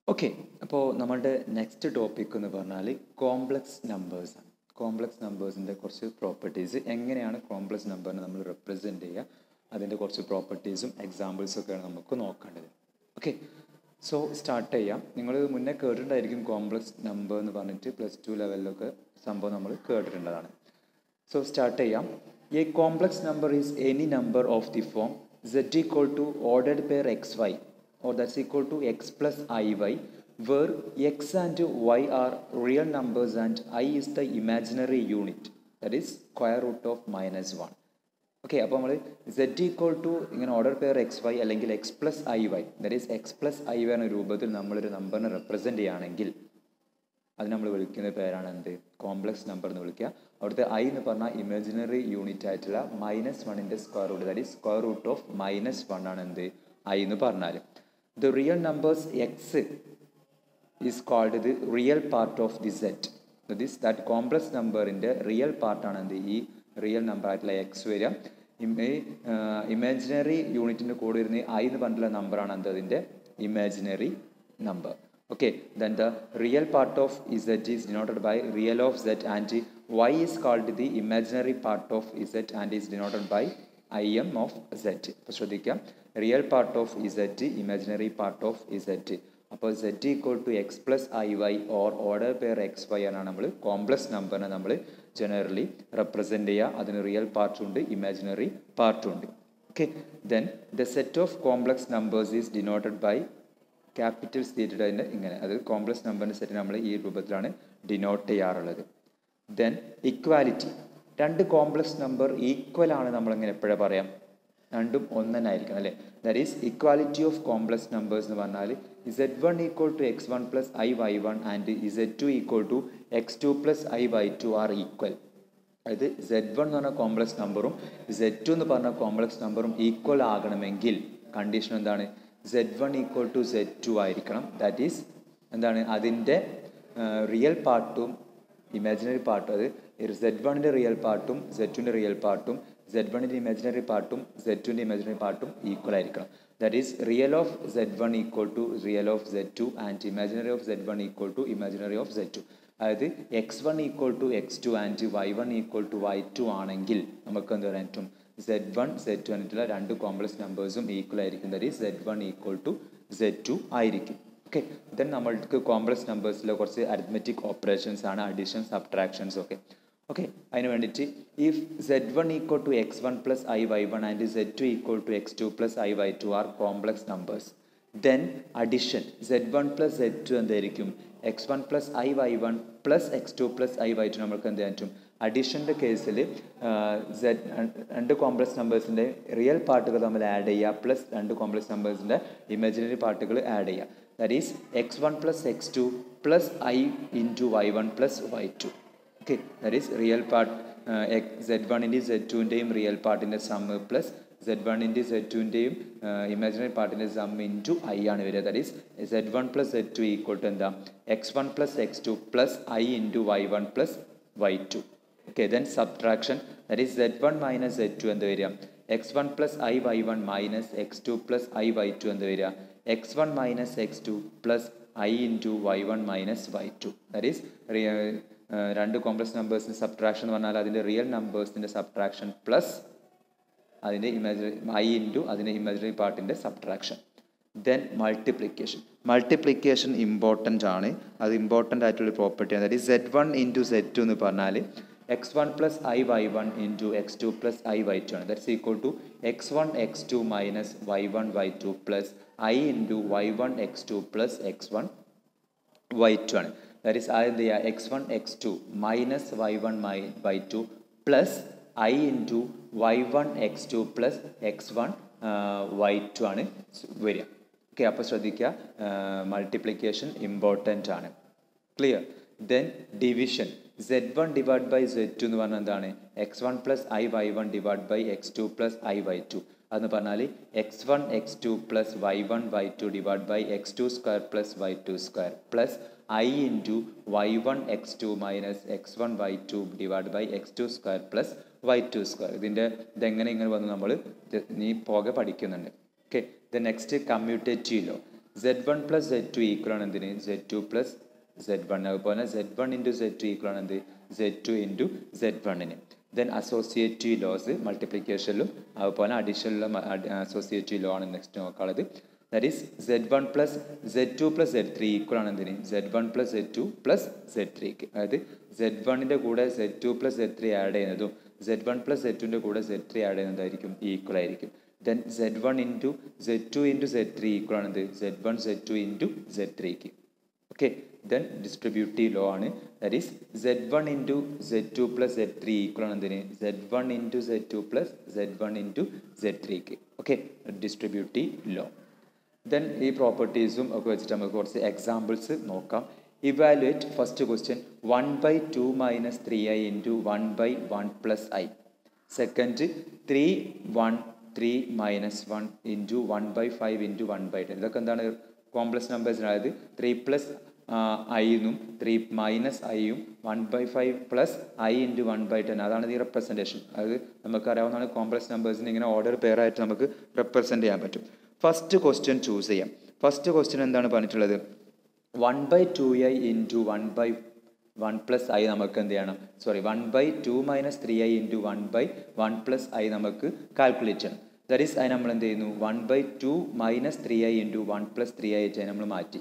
okay അപ്പോൾ നമ്മളുടെ next topic എന്ന് പറഞ്ഞാൽ കോംപ്ലക്സ് നമ്പേഴ്സ് ആണ് കോംപ്ലക്സ് നമ്പേഴ്സിൻ്റെ കുറച്ച് പ്രോപ്പർട്ടീസ് എങ്ങനെയാണ് കോംപ്ലക്സ് നമ്പറിനെ നമ്മൾ റെപ്രസെൻറ്റ് ചെയ്യുക അതിൻ്റെ കുറച്ച് പ്രോപ്പർട്ടീസും എക്സാമ്പിൾസും ഒക്കെയാണ് നമുക്ക് നോക്കേണ്ടത് ഓക്കെ സോ സ്റ്റാർട്ട് ചെയ്യാം നിങ്ങൾ മുന്നേ കേട്ടിട്ടുണ്ടായിരിക്കും കോംപ്ലക്സ് നമ്പർ എന്ന് പറഞ്ഞിട്ട് പ്ലസ് ടു ലെവലിലൊക്കെ സംഭവം നമ്മൾ കേട്ടിട്ടുള്ളതാണ് സോ സ്റ്റാർട്ട് ചെയ്യാം a complex number is any number of the form z equal to ordered pair xy or that's equal to x plus iy where x and y are real numbers and i is the imaginary unit that is square root of minus 1 okay അപ്പോൾ നമ്മൾ z equal to ഇങ്ങനെ order pair x y അല്ലെങ്കിൽ x plus I y that is x plus I y എന്ന രൂപത്തിൽ നമ്മളൊരു നമ്പറിനെ represent ചെയ്യുകയാണെങ്കിൽ അത് നമ്മൾ വിളിക്കുന്ന പേരാണ് എന്ത് കോംപ്ലക്സ് നമ്പർ എന്ന് വിളിക്കുക അവിടുത്തെ ഐ എന്ന് പറഞ്ഞാൽ ഇമാജിനറി യൂണിറ്റ് ആയിട്ടുള്ള മൈനസ് വണ്ണിൻ്റെ square root that is square root of minus one ആണ് എന്ത് ഐ എന്ന് പറഞ്ഞാൽ the real numbers x is called the real part of the z this that complex നമ്പറിൻ്റെ റിയൽ പാർട്ടാണ് എന്ത് ഈ റിയൽ നമ്പർ ആയിട്ടുള്ള എക്സ് വരിക ഇമാജിനറി യൂണിറ്റിൻ്റെ കൂടെ ഇരുന്ന് ഐ എന്ന് പറഞ്ഞിട്ടുള്ള നമ്പറാണ് എന്ത് അതിൻ്റെ imaginary number okay then the real part of z is denoted by real of z and y is called the imaginary part of z and is denoted by im of z അപ്പോൾ ശ്രദ്ധിക്കാം real part of z imaginary part of z അപ്പോൾ z equal to X plus I y or order pair x y ആണ് നമ്മൾ complex നമ്പറിനെ നമ്മൾ generally represent ചെയ്യുക അതിന് real പാർട്ടും ഉണ്ട് ഇമാജിനറി പാർട്ടും ഉണ്ട് okay then the set of complex numbers is denoted by capitals തീറ്റിട്ടതിൻ്റെ ഇങ്ങനെ അത് കോംപ്ലക്സ് നമ്പറിൻ്റെ സെറ്റ് നമ്മൾ ഈ രൂപത്തിലാണ് ഡിനോട്ട് ചെയ്യാറുള്ളത് ദെൻ ഇക്വാലിറ്റി രണ്ട് കോംപ്ലക്സ് നമ്പർ ഈക്വൽ ആണ് നമ്മളിങ്ങനെ എപ്പോഴാണ് പറയാം രണ്ടും ഒന്നനായിരിക്കണം അല്ലേ that is equality of complex numbers എന്ന് പറഞ്ഞാൽ z one equal to x one plus I y one and z two equal to x two plus I y two are equal അതായത് സെഡ് വൺ എന്ന് പറഞ്ഞ complex നമ്പറും Z two എന്ന് പറഞ്ഞ complex നമ്പറും equal ആകണമെങ്കിൽ കണ്ടീഷൻ എന്താണ് z one equal to z two ആയിരിക്കണം ദാറ്റ് ഈസ് എന്താണ് അതിൻ്റെ റിയൽ പാർട്ടും ഇമാജിനറി പാർട്ടും അത് സെഡ് വണ്ണിൻ്റെ റിയൽ പാർട്ടും സെഡ് ടുൻ്റെ റിയൽ പാർട്ടും സെഡ് വണ്ണിൻ്റെ ഇമാജിനറി പാർട്ടും സെഡ് ടുൻ്റെ ഇമാജിനറി പാർട്ടും ഈക്വൽ ആയിരിക്കണം that is real of z one equal to real of z two and imaginary of z one equal to imaginary of z two അതായത് x one equal to x two and y one equal to y two ആണെങ്കിൽ നമുക്ക് എന്ത് പറയാൻ പറ്റും z one Z two എന്നിട്ടുള്ള രണ്ട് complex നമ്പേഴ്സും equal ആയിരിക്കും that is Z one equal to z two ആയിരിക്കും ഓക്കെ ദെൻ നമ്മൾക്ക് കോംപ്ലക്സ് നമ്പേഴ്സിലെ കുറച്ച് അരിത്മെറ്റിക് ഓപ്പറേഷൻസ് ആണ് അഡീഷൻ സബ്ട്രാക്ഷൻസ് ഒക്കെ ഓക്കെ അതിന് വേണ്ടിയിട്ട് if z one equal to x one plus I y one and z two equal to x two plus I y two are complex numbers then addition z one plus Z two എന്തായിരിക്കും x one plus I y one plus X two plus I y to നമുക്ക് എന്ത് പറ്റും അഡീഷൻ്റെ കേസിൽ Z രണ്ട് complex നമ്പേഴ്സിൻ്റെ real പാർട്ടുകൾ നമ്മൾ add ചെയ്യുക plus രണ്ട് complex നമ്പേഴ്സിൻ്റെ ഇമാജിനറി പാർട്ടുകൾ ആഡ് ചെയ്യുക that is x one plus X two plus i into Y one plus y two okay that is real part z വണ്ണിൻ്റെയും സെഡ് ടുവിൻ്റെയും real പാർട്ടിൻ്റെ sum plus z വണ്ണിൻ്റെയും z ടുവിൻ്റെയും imaginary പാർട്ടിൻ്റെ sum into i ആണ് വരിക that is Z one plus Z two equal to എന്താ x one plus X two plus i into Y one plus y two okay then subtraction that is Z one minus Z two എന്ത് വരിക x one plus I y one minus x two plus I y two എന്ത് വരിക x one minus x two plus i into Y one minus y two that is രണ്ട് complex നമ്പേഴ്സിൻ്റെ subtraction എന്ന് പറഞ്ഞാൽ അതിൻ്റെ real നമ്പേഴ്സിൻ്റെ subtraction plus അതിൻ്റെ imaginary i into അതിൻ്റെ ഇമാജിനറി പാർട്ടിൻ്റെ subtraction then multiplication multiplication important ആണ് അത് ഇമ്പോർട്ടൻ്റ് ആയിട്ടുള്ള പ്രോപ്പർട്ടിയാണ് ദാറ്റ് ഈ z one into Z two എന്ന് പറഞ്ഞാൽ x one plus I y one into x two plus I y two ആണ് that's equal to x one X two minus Y one Y two plus I into Y one X two plus X one Y two ആണ് that is അത് എന്ത് ചെയ്യുക x one X two minus Y one my y two plus I into Y one X two plus X one Y two ആണ് വരിക okay അപ്പോൾ ശ്രദ്ധിക്കുക multiplication important ആണ് clear then division z one divide by z two എന്ന് പറഞ്ഞാൽ എന്താണ് X one plus I y one divide by x two plus I y two അതെന്ന് പറഞ്ഞാൽ x one X two plus y one Y two divide by x two square plus y two square plus I into Y one X two minus x one Y two divide by x two square plus y two square ഇതിൻ്റെ ഇതെങ്ങനെ ഇങ്ങനെ വന്ന് നമ്മൾ നീ പോകെ പഠിക്കുന്നുണ്ട് okay the next commutative law z one plus Z two equal ആണ് എന്തിന് z two plus Z one അതുപോലെ z one into Z two equal ആണ് എന്ത് സെഡ് ടു ഇൻറ്റു സെഡ് വണ്ണിന് ദെൻ അസോസിയേറ്റീവ് ലോസ് മൾട്ടിപ്ലിക്കേഷനിലും അതുപോലെ അഡീഷണലും അസോസിയേറ്റീവ് ലോ ആണ് നെക്സ്റ്റ് നോക്കാനുള്ളത് that is Z one plus Z two plus Z three equal ആണ് എന്തിന് Z one plus Z two plus സെഡ് ത്രീക്ക് അതായത് സെഡ് വണ്ണിൻ്റെ കൂടെ Z two plus Z three add ചെയ്യുന്നതും സെഡ് വൺ പ്ലസ് സെഡ് ടുൻ്റെ കൂടെ സെഡ് ത്രീ ആഡ് ചെയ്യുന്നതായിരിക്കും ഈക്വൽ ആയിരിക്കും then Z one into Z two into Z three equal ആണ് എന്ത് Z one Z two into Z ത്രീക്ക് ഓക്കെ ദെൻ ഡിസ്ട്രിബ്യൂട്ടീവ് ലോ ആണ് that is Z one into Z two plus Z three equal ആണ് എന്തിന് Z one into Z two plus Z one into Z ത്രീക്ക് okay distributive law then ഈ പ്രോപ്പർട്ടീസും ഒക്കെ വെച്ചിട്ട് നമുക്ക് കുറച്ച് എക്സാമ്പിൾസ് നോക്കാം evaluate first question one by two minus three I into one by one plus I second three one three minus one into one by five into one by ten ഇതൊക്കെ എന്താണ് complex നമ്പേഴ്സിന് അതായത് three plus ഐന്നും three minus ഐയും one by five plus I into one by ten അതാണ് ഈ representation അത് നമുക്കറിയാവുന്നതാണ് കോംപ്ലക്സ് നമ്പേഴ്സിന് ഇങ്ങനെ ഓർഡർ പെയറായിട്ട് നമുക്ക് റെപ്രസെൻറ്റ് ചെയ്യാൻ പറ്റും ഫസ്റ്റ് ക്വസ്റ്റ്യൻ ചൂസ് ചെയ്യാം ഫസ്റ്റ് ക്വസ്റ്റ്യൻ എന്താണ് പറഞ്ഞിട്ടുള്ളത് one by two I into one by one plus I നമുക്ക് എന്ത് ചെയ്യണം sorry one by two minus three I into one by one plus I നമുക്ക് കാൽക്കുലേറ്റ് ചെയ്യണം ദറ്റ് ഈസ് അത് നമ്മൾ എന്ത് ചെയ്യുന്നു one by two minus three I into one plus three I ആയിട്ട് നമ്മൾ മാറ്റി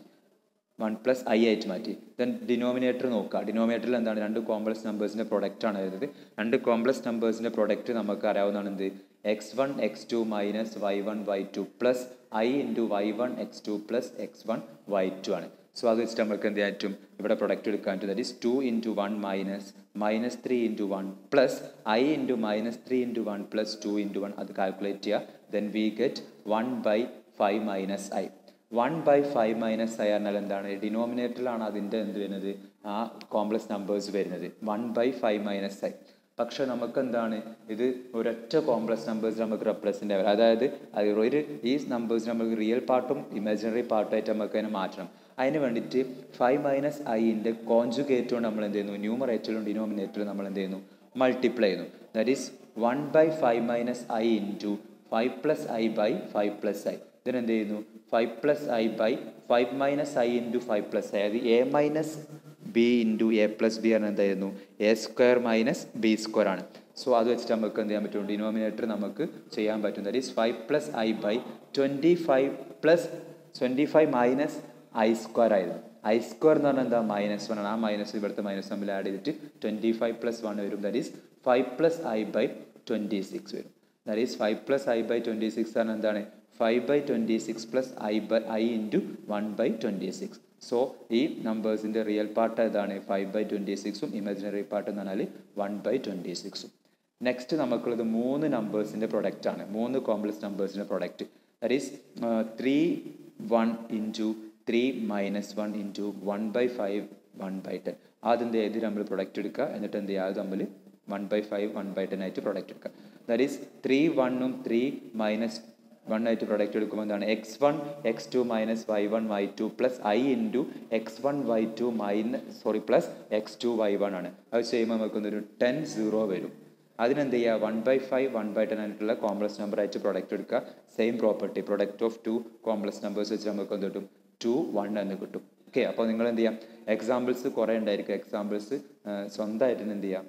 വൺ പ്ലസ് ഐ ആയിട്ട് മാറ്റി ദെൻ ഡിനോമിനേറ്റർ നോക്കുക ഡിനോമിനേറ്ററിൽ എന്താണ് രണ്ട് കോംപ്ലക്സ് നമ്പേഴ്സിൻ്റെ പ്രൊഡക്റ്റ് ആണ് വരുന്നത് രണ്ട് കോംപ്ലക്സ് നമ്പേഴ്സിൻ്റെ പ്രൊഡക്റ്റ് നമുക്ക് അറിയാവുന്നതാണ് എന്ത് X one X two minus Y one Y two plus I into Y one X two plus X one Y two ആണ് സോ അത് വെച്ചിട്ട് നമുക്ക് എന്ത് ചെയ്യാൻ പറ്റും ഇവിടെ പ്രൊഡക്റ്റ് എടുക്കാൻ പറ്റും that is two into one minus minus three into one plus I into minus three into one plus two into one അത് കാൽക്കുലേറ്റ് ചെയ്യുക then we get one by five minus I one by five minus I പറഞ്ഞാൽ എന്താണ് ഡിനോമിനേറ്ററിലാണ് അതിൻ്റെ എന്ത് വരുന്നത് ആ complex numbers വരുന്നത് one by five minus I പക്ഷെ നമുക്ക് എന്താണ് ഇത് ഒരൊറ്റ കോംപ്ലക്സ് നമ്പേഴ്സ് നമുക്ക് റെപ്രസെൻ്റ് ആവില്ല അതായത് അത് ഒരു ഈ നമ്പേഴ്സ് നമുക്ക് റിയൽ പാർട്ടും ഇമാജിനറി പാർട്ടായിട്ട് നമുക്ക് അതിനെ മാറ്റണം അതിന് വേണ്ടിയിട്ട് ഫൈവ് മൈനസ് ഐൻ്റെ കോൺജുഗേറ്റ് കൊണ്ട് നമ്മൾ എന്ത് ചെയ്യുന്നു ന്യൂമറേറ്ററിലും ഡിനോമിനേറ്ററിലും നമ്മൾ എന്ത് ചെയ്യുന്നു മൾട്ടിപ്ലൈ ചെയ്യുന്നു that is one by five minus I into five plus I by five plus I ഇതിനെന്ത് ചെയ്യുന്നു five plus I by five minus I into five plus I അതായത് A minus B into A plus B ആണ് എന്തായിരുന്നു A square minus B square ആണ് so അത് വെച്ചിട്ട് നമുക്ക് എന്ത് ചെയ്യാൻ പറ്റും ഡിനോമിനേറ്റർ നമുക്ക് ചെയ്യാൻ പറ്റും that is five plus I by twenty five plus twenty five minus I square ആയിരുന്നു ഐ സ്ക്വയർ എന്ന് പറഞ്ഞാൽ എന്താ മൈനസ് വൺ ആണ് ആ മൈനസ് ഇവിടുത്തെ മൈനസ് തമ്മിൽ ആഡ് ചെയ്തിട്ട് ട്വൻറ്റി ഫൈവ് പ്ലസ് വൺ വരും that is five plus I by twenty six വരും that is five plus I by twenty six ആണ് എന്താണ് five by twenty six plus I by I into one by twenty six so ഈ നമ്പേഴ്സിൻ്റെ real part ഏതാണ് five by twenty സിക്സും imaginary part എന്ന് പറഞ്ഞാൽ one by twenty സിക്സും next നമുക്കുള്ളത് മൂന്ന് നമ്പേഴ്സിൻ്റെ പ്രൊഡക്റ്റ് ആണ് മൂന്ന് കോംപ്ലക്സ് നമ്പേഴ്സിൻ്റെ product that is three one into three minus one into one by five one by ten ആദ്യം എന്ത് ചെയ്ത് നമ്മൾ പ്രൊഡക്റ്റ് എടുക്കുക എന്നിട്ട് എന്ത് ചെയ്യുക അത് തമ്മിൽ one by five one by ten ആയിട്ട് പ്രൊഡക്റ്റ് എടുക്കുക ദാറ്റ് ഈസ് ത്രീ വണ്ണും ത്രീ മൈനസ് വൺ ആയിട്ട് പ്രൊഡക്റ്റ് എടുക്കുമ്പോൾ എന്താണ് X one X two minus Y one Y two plus I into X one Y two minus sorry plus X two Y one ആണ് അത് ചെയ്യുമ്പോൾ നമുക്കൊന്നൊരു ten zero വരും അതിനെന്ത് ചെയ്യുക one by five one by ten ആയിട്ടുള്ള complex number ആയിട്ട് product എടുക്കുക same property product of two complex numbers വെച്ച് നമുക്ക് എന്ത് കിട്ടും ടു വൺ എന്ന് കിട്ടും ഓക്കെ അപ്പോൾ നിങ്ങൾ എന്ത് ചെയ്യാം എക്സാമ്പിൾസ് കുറേ ഉണ്ടായിരിക്കും എക്സാമ്പിൾസ് സ്വന്തമായിട്ട് എന്ത് ചെയ്യാം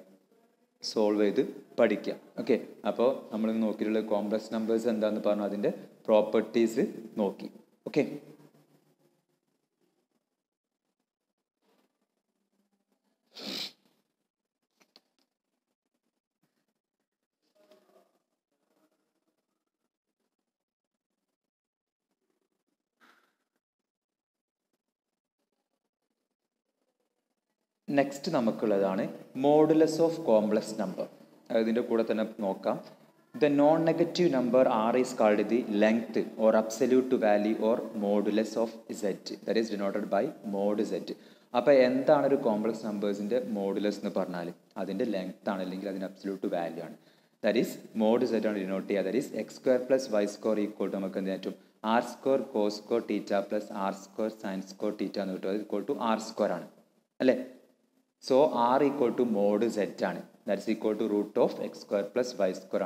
സോൾവ് ചെയ്ത് പഠിക്കുക ഓക്കെ അപ്പോൾ നമ്മൾ നോക്കിയിട്ടുള്ള കോംപ്ലക്സ് നമ്പേഴ്സ് എന്താണെന്ന് പറഞ്ഞു അതിൻ്റെ പ്രോപ്പർട്ടീസ് നോക്കി ഓക്കെ നെക്സ്റ്റ് നമുക്കുള്ളതാണ് മോഡുലസ് ഓഫ് കോംപ്ലക്സ് നമ്പർ ഇതിൻ്റെ കൂടെ തന്നെ നോക്കാം the non negative number R is called the length or absolute value or modulus of Z that is denoted by mod Z അപ്പോൾ എന്താണ് ഒരു കോംപ്ലക്സ് നമ്പേഴ്സിൻ്റെ മോഡുലസ് എന്ന് പറഞ്ഞാൽ അതിൻ്റെ ലെങ്ത് ആണ് അല്ലെങ്കിൽ അതിൻ്റെ അബ്സല്യൂട്ട് വാല്യൂ ആണ് ദറ്റ് ഈസ് മോഡ് സെറ്റ് ആണ് ഡിനോട്ട് ചെയ്യുക that is X square plus Y square equal to നമുക്ക് എന്ത് പറ്റും R square cos square theta plus R square sine square theta എന്ന് കിട്ടും അത് ഈക്വൾ ടു ആർ സ്ക്വയർ ആണ് അല്ലേ so R equal to mod Z ആണ് that's equal to root of X square plus Y square ആണ്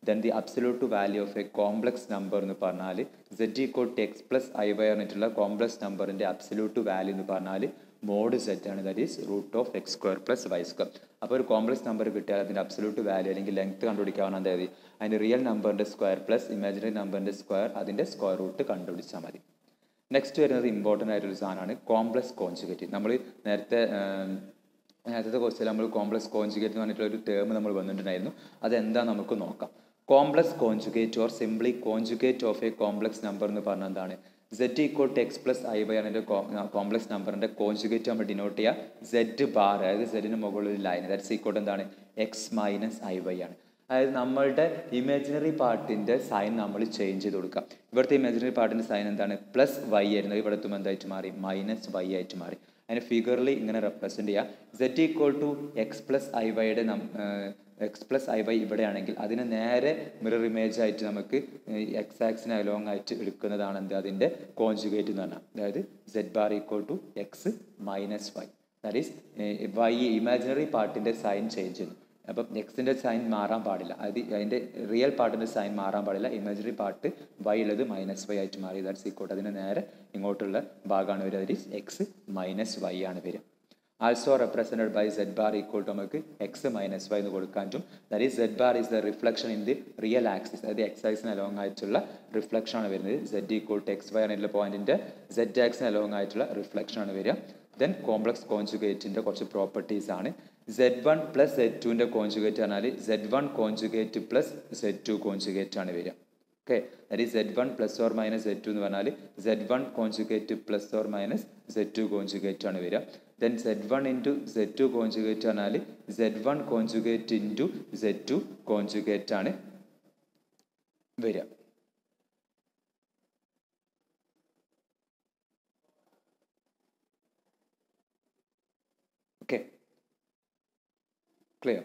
then the absolute value of a complex number എന്ന് പറഞ്ഞാൽ Z equal to X plus I Y പറഞ്ഞിട്ടുള്ള complex നമ്പറിൻ്റെ absolute value എന്ന് പറഞ്ഞാൽ mod Z ആണ് that is root of X square plus Y square അപ്പോൾ ഒരു കോംപ്ലക്സ് നമ്പർ കിട്ടിയാൽ അതിൻ്റെ അബ്സലൂട്ട് വാല്യൂ അല്ലെങ്കിൽ ലെങ്ത് കണ്ടുപിടിക്കാൻ എന്താ മതി അതിൻ്റെ റിയൽ നമ്പറിൻ്റെ സ്ക്വയർ പ്ലസ് ഇമാജിനറി നമ്പറിൻ്റെ സ്ക്വയർ അതിൻ്റെ സ്ക്വയർ റൂട്ട് കണ്ടുപിടിച്ചാൽ മതി നെക്സ്റ്റ് വരുന്നത് ഇമ്പോർട്ടൻ്റ് ആയിട്ടൊരു സാധനമാണ് കോംപ്ലക്സ് കോൺജുഗേറ്റ് നമ്മൾ നേരത്തെ നേരത്തെ കോഴ്സിൽ നമ്മൾ കോംപ്ലക്സ് കോൺജുഗേറ്റ് എന്ന് പറഞ്ഞിട്ടുള്ള ഒരു ടേം നമ്മൾ വന്നിട്ടുണ്ടായിരുന്നു അതെന്താ നമുക്ക് നോക്കാം complex conjugate or simply conjugate of a complex number എന്ന് പറഞ്ഞാൽ എന്താണ് Z equal to X plus I by ആണ് എൻ്റെ കോംപ്ലക്സ് നമ്പറിൻ്റെ കോൺജുഗേറ്റ് നമ്മൾ ഡിനോട്ട് ചെയ്യുക സെഡ് ബാർ അതായത് സെഡിന് മുകളിൽ ഒരു ലൈൻ ദാറ്റ്സ് ഈക്വൽ എന്താണ് എക്സ് മൈനസ് ഐ ബൈ ആണ് അതായത് നമ്മളുടെ ഇമാജിനറി പാർട്ടിൻ്റെ സൈൻ നമ്മൾ ചേഞ്ച് ചെയ്ത് കൊടുക്കുക ഇവിടുത്തെ ഇമാജിനറി പാർട്ടിൻ്റെ സൈൻ എന്താണ് പ്ലസ് വൈ ആയിരുന്നു ഇവിടെ എത്തുമ്പോൾ എന്തായിട്ട് മാറി മൈനസ് വൈ ആയിട്ട് മാറി അതിന് ഫിഗറിൽ ഇങ്ങനെ റെപ്രസെൻറ്റ് ചെയ്യുക Z equal to X plus I വൈയുടെ എക്സ് പ്ലസ് ഐ വൈ ഇവിടെയാണെങ്കിൽ അതിന് നേരെ മിറർ ഇമേജ് ആയിട്ട് നമുക്ക് എക്സ് ആക്സിന് അലോങ് ആയിട്ട് എടുക്കുന്നതാണ് എന്ത് അതിൻ്റെ കോൺജുഗേറ്റ് എന്ന് പറഞ്ഞാൽ അതായത് Z bar equal to X minus Y that is Y imaginary പാർട്ടിൻ്റെ സൈൻ ചേഞ്ച് ചെയ്യുന്നു അപ്പം എക്സിൻ്റെ സൈൻ മാറാൻ പാടില്ല അത് അതിൻ്റെ റിയൽ പാർട്ടിൻ്റെ സൈൻ മാറാൻ പാടില്ല ഇമാജിനറി പാർട്ട് വൈ ഉള്ളത് മൈനസ് വൈ ആയിട്ട് മാറി ദാറ്റ്സ് ഈക്വട്ട് അതിന് നേരെ ഇങ്ങോട്ടുള്ള ഭാഗമാണ് വരിക that is X minus Y ആണ് വരിക also represented by Z bar equal to നമുക്ക് എക്സ് മൈനസ് വൈ എന്ന് കൊടുക്കാൻ പറ്റും that is Z bar is the reflection in the real axis അതായത് എക്സ് ആക്സിന് അലോങ് ആയിട്ടുള്ള റിഫ്ലക്ഷൻ ആണ് വരുന്നത് Z equal to X Y ആയിട്ടുള്ള പോയിന്റിൻ്റെ സെഡ് ആക്സിന് അലോങ് ആയിട്ടുള്ള റിഫ്ലക്ഷൻ ആണ് വരിക ദെൻ കോംപ്ലക്സ് കോൺജുഗേറ്റിൻ്റെ കുറച്ച് പ്രോപ്പർട്ടീസ് ആണ് സെഡ് വൺ പ്ലസ് സെഡ് ടുവിൻ്റെ കോൺജുഗേറ്റ് പറഞ്ഞാൽ Z one conjugate plus Z two conjugate ആണ് വരിക okay that is Z one plus or minus Z two എന്ന് പറഞ്ഞാൽ Z one conjugate plus or minus Z two conjugate ആണ് വരിക then Z one into Z two conjugate പറഞ്ഞാൽ Z one conjugate into Z two conjugate ആണ് വരിക okay clear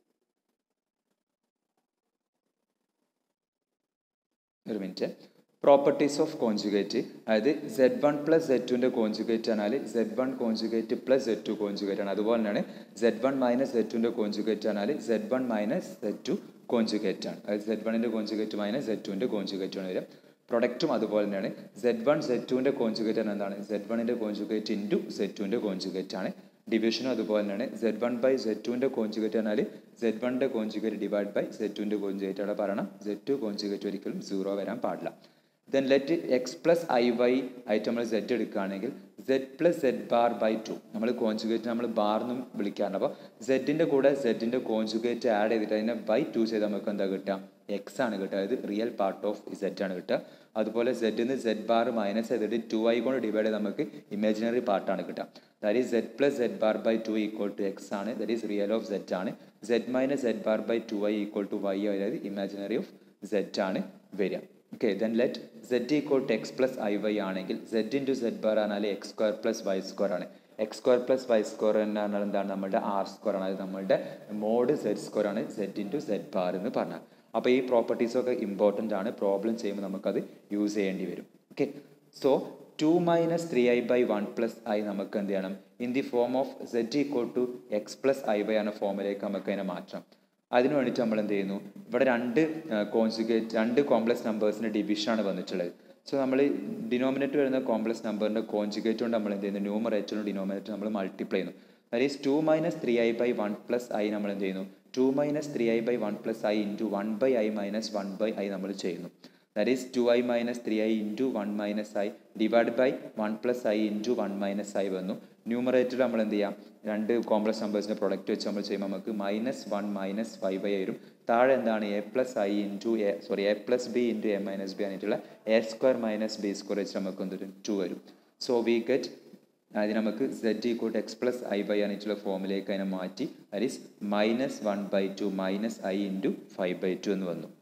ഒരു minute properties of conjugate അതായത് Z one plus Z ടുവിൻ്റെ conjugate പറഞ്ഞാൽ Z one conjugate plus Z two conjugate ആണ് അതുപോലെ തന്നെയാണ് സെഡ് വൺ മൈനസ് സെഡ് ടുവിൻ്റെ കോൺജുഗേറ്റ് പറഞ്ഞാൽ Z one minus Z two conjugate ആണ് അതായത് സെഡ് വണ്ണിൻ്റെ കോൺജുഗേറ്റ് മൈനസ് സെഡ് ടുവിൻ്റെ കോൺജുഗേറ്റ് ആണ് വരിക പ്രൊഡക്റ്റും അതുപോലെ തന്നെയാണ് സെഡ് വൺ സെഡ് ടുവിൻ്റെ കോൺജുഗേറ്റ് എന്താണ് സെഡ് വണ്ണിൻ്റെ കോൺജുഗേറ്റ് ഇൻറ്റു സെഡ് ടുവിൻ്റെ കോൺജുഗേറ്റ് ആണ് ഡിവിഷനും അതുപോലെ തന്നെയാണ് സെഡ് വൺ ബൈ സെഡ് ടുവിൻ്റെ കോൺജുഗേറ്റ് പറഞ്ഞാൽ സെഡ് വണ്ണിൻ്റെ കോൺജുഗേറ്റ് ഡിവൈഡ് ബൈ സെഡ് ടുവിൻ്റെ കോൺജുഗേറ്റ് അവിടെ പറയണം സെഡ് ടു കോൺജുഗേറ്റ് ഒരിക്കലും സീറോ വരാൻ പാടില്ല then let X plus I Y ആയിട്ട് നമ്മൾ സെഡ് എടുക്കുകയാണെങ്കിൽ Z plus Z bar by two നമ്മൾ കോൺജുഗേറ്റ് നമ്മൾ ബാർ എന്നും വിളിക്കാറുണ്ട് അപ്പോൾ സെഡിൻ്റെ കൂടെ സെഡിൻ്റെ കോൺജുഗേറ്റ് ആഡ് ചെയ്തിട്ട് അതിനെ ബൈ ടു ചെയ്ത് നമുക്ക് എന്താ കിട്ടുക എക്സ് ആണ് കിട്ടുക അതായത് റിയൽ പാർട്ട് ഓഫ് സെഡ് ആണ് കിട്ടുക അതുപോലെ സെഡിന്ന് സെഡ് ബാർ മൈനസ് ചെയ്തിട്ട് ടു ഐ കൊണ്ട് ഡിവൈഡ് ചെയ്ത് നമുക്ക് ഇമാജിനറി പാർട്ടാണ് കിട്ടുക that is Z plus Z bar by two equal to X ആണ് that is real of Z ആണ് Z minus Z bar by two I equal to Y അതായത് imaginary of Z ആണ് വരിക okay then let Z equal to X plus I Y ആണെങ്കിൽ Z into Z bar ആണെങ്കിൽ X square plus Y square ആണ് X square plus Y square എന്ന് പറഞ്ഞാൽ എന്താണ് നമ്മുടെ ആർ സ്ക്വയർ ആണ് അത് നമ്മളുടെ മോഡ് സെഡ് സ്ക്വയർ ആണ് സെഡ് ഇൻറ്റു സെഡ് ബാർ എന്ന് പറഞ്ഞാൽ അപ്പോൾ ഈ പ്രോപ്പർട്ടീസൊക്കെ ഇമ്പോർട്ടൻ്റ് ആണ് പ്രോബ്ലം ചെയ്യുമ്പോൾ നമുക്കത് യൂസ് ചെയ്യേണ്ടി വരും okay so two minus three I by one plus I നമുക്ക് എന്ത് ചെയ്യണം in the form of Z equal to X plus I by എന്ന ഫോമിലേക്ക് നമുക്ക് അതിനെ മാറ്റാം അതിന് വേണ്ടിയിട്ട് നമ്മൾ എന്ത് ചെയ്യുന്നു ഇവിടെ രണ്ട് കോൺസുഗേറ്റ് രണ്ട് കോംപ്ലക്സ് നമ്പേഴ്സിൻ്റെ ഡിവിഷനാണ് വന്നിട്ടുള്ളത് സോ നമ്മൾ ഡിനോമിനേറ്റർ വരുന്ന കോംപ്ലക്സ് നമ്പറിൻ്റെ കോൺജുഗേറ്റ് കൊണ്ട് നമ്മൾ എന്ത് ചെയ്യുന്നു ന്യൂമറേറ്ററും ഡിനോമിനേറ്റർ നമ്മൾ മൾട്ടിപ്ലൈ ചെയ്യുന്നു that is two minus three I by one plus i നമ്മൾ എന്ത് ചെയ്യുന്നു two minus three I by one plus I into one by i minus one by i നമ്മൾ ചെയ്യുന്നു that is two i minus three I into one minus i divide by one plus I into one minus i വന്നു numerator നമ്മൾ എന്ത് ചെയ്യാം രണ്ട് complex നമ്പേഴ്സിൻ്റെ product വെച്ച് നമ്മൾ ചെയ്യുമ്പോൾ നമുക്ക് minus one minus five by വരും താഴെ എന്താണ് a plus I into a sorry a plus b into a minus b ആയിട്ടുള്ള a square minus B square വെച്ച് നമുക്ക് എന്തൊരു ടു വരും സോ വി ഗെറ്റ് അതിന് നമുക്ക് z equal to X plus I by ആയിട്ടുള്ള ഫോമിലേക്ക് അതിനെ മാറ്റി that is minus one by two minus I into five by two എന്ന് വന്നു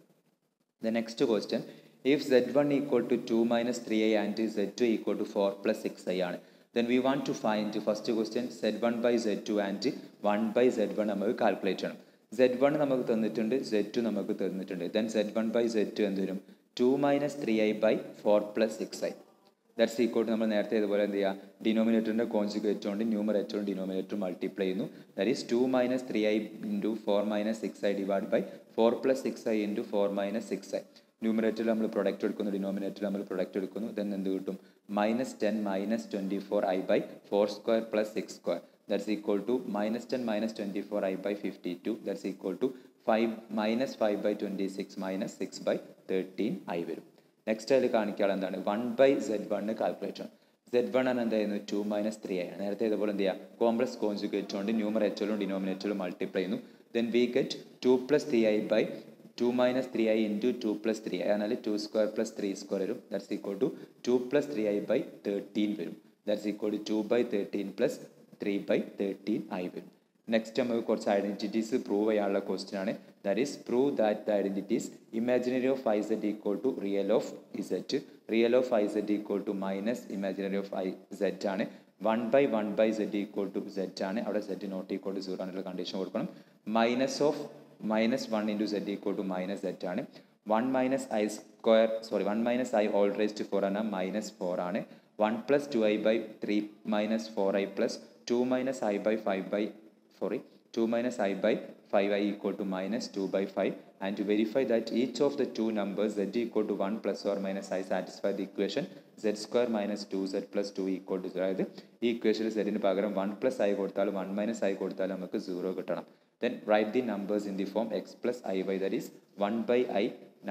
the next question if z one equal to two minus three i and z two equal to four plus six i ആണ് then we want to find first question z one by z two and one by z one നമുക്ക് calculate ചെയ്യണം z one നമുക്ക് തന്നിട്ടുണ്ട് z two നമുക്ക് തന്നിട്ടുണ്ട് then Z one by z two എന്ത് വരും two minus three I by four plus six i that's equal to നമ്മൾ നേരത്തെ ഇതുപോലെ എന്ത് ചെയ്യുക ഡിനോമിനേറ്ററിൻ്റെ കോൺജുഗേറ്റ് കൊണ്ട് ന്യൂമറേറ്ററും ഡിനോമിനേറ്ററും മൾട്ടിപ്ലൈ ചെയ്യുന്നു that is two minus three I into four minus six i divide by four plus six i into four minus six i ന്യൂമറേറ്ററിൽ നമ്മൾ പ്രൊഡക്റ്റ് എടുക്കുന്നു ഡിനോമിനേറ്ററിൽ നമ്മൾ പ്രൊഡക്റ്റ് എടുക്കുന്നു ദെൻ എന്ത് കിട്ടും minus ten minus twenty four i by four square plus six square that's equal to minus ten minus twenty four i by fifty two that's equal to five minus five by twenty six minus six by thirteen i വരും next അതിൽ കാണിക്കാനുള്ള എന്താണ് one by z one calculate z one ആണ് എന്തായിരുന്നു to minus three ആണ് നേരത്തെ ഇതുപോലെ എന്ത് ചെയ്യുക കോംപ്ലക്സ് കോൺജുഗേറ്റ് കൊണ്ട് ന്യൂമറേറ്ററിലും ഡിനോമിനേറ്ററിലും മൾട്ടിപ്ലൈ ചെയ്യുന്നു then we get two plus three I by two minus three I into two plus three i എന്നാൽ two square plus three square വരും that's equal to two plus three I by thirteen വരും that's equal to two by thirteen plus three by thirteen ആയി വരും next നമുക്ക് കുറച്ച് identities prove ചെയ്യാനുള്ള question ആണ് that is prove that the identities imaginary of i z equal to real of i z real of i z equal to minus imaginary of i z ആണ് one by one by z equal to z ആണ് അവിടെ z not equal to zero എന്നുള്ള condition കൊടുക്കണം minus of minus one into z equal to minus z ആണ് one minus I square sorry one minus i whole raised four ആണ് minus four ആണ് one plus two i by three minus four i plus two minus I by five by sorry 2 minus i by 5i equal to minus 2 by 5 and to verify that each of the two numbers z equal to 1 plus or minus i satisfy the equation z square minus 2z plus 2 equal to 0 അതായത് ഈ ഇക്വേഷനിൽ സെറ്റിന് പകരം one plus i കൊടുത്താൽ one minus i കൊടുത്താൽ നമുക്ക് zero കിട്ടണം then write the numbers in the form x plus I by that is one by i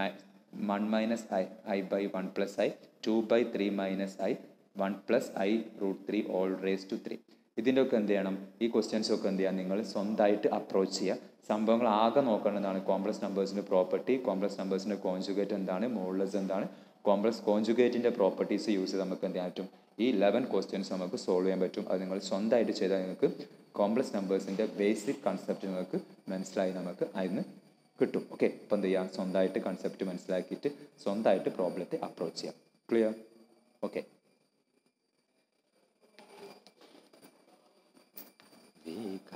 one minus i i by one plus i two by three minus I one plus i root three whole raise two three ഇതിൻ്റെ ഒക്കെ എന്ത് ചെയ്യണം ഈ questions ഒക്കെ എന്ത് ചെയ്യുക നിങ്ങൾ സ്വന്തമായിട്ട് അപ്രോച്ച് ചെയ്യുക സംഭവങ്ങൾ ആകെ നോക്കേണ്ടതാണ് കോംപ്ലക്സ് നമ്പേഴ്സിൻ്റെ പ്രോപ്പർട്ടി കോംപ്ലക്സ് നമ്പേഴ്സിൻ്റെ കോൺജുഗേറ്റ് എന്താണ് മോഡൽസ് എന്താണ് കോംപ്ലക്സ് കോൺജുഗേറ്റിൻ്റെ പ്രോപ്പർട്ടീസ് യൂസ് ചെയ്ത് നമുക്ക് എന്ത് ചെയ്യാൻ പറ്റും ഈ ലെവൻ ക്വസ്റ്റ്യൻസ് നമുക്ക് സോൾവ് ചെയ്യാൻ പറ്റും അത് നിങ്ങൾ സ്വന്തമായിട്ട് ചെയ്താൽ നിങ്ങൾക്ക് കോംപ്ലക്സ് നമ്പേഴ്സിൻ്റെ ബേസിക് കൺസെപ്റ്റ് നിങ്ങൾക്ക് മനസ്സിലായി നമുക്ക് അതിന് കിട്ടും ഓക്കെ അപ്പോൾ എന്ത് ചെയ്യുക സ്വന്തമായിട്ട് കൺസെപ്റ്റ് മനസ്സിലാക്കിയിട്ട് സ്വന്തമായിട്ട് പ്രോബ്ലത്തെ അപ്രോച്ച് ചെയ്യാം ക്ലിയർ ഓക്കെ വേഗം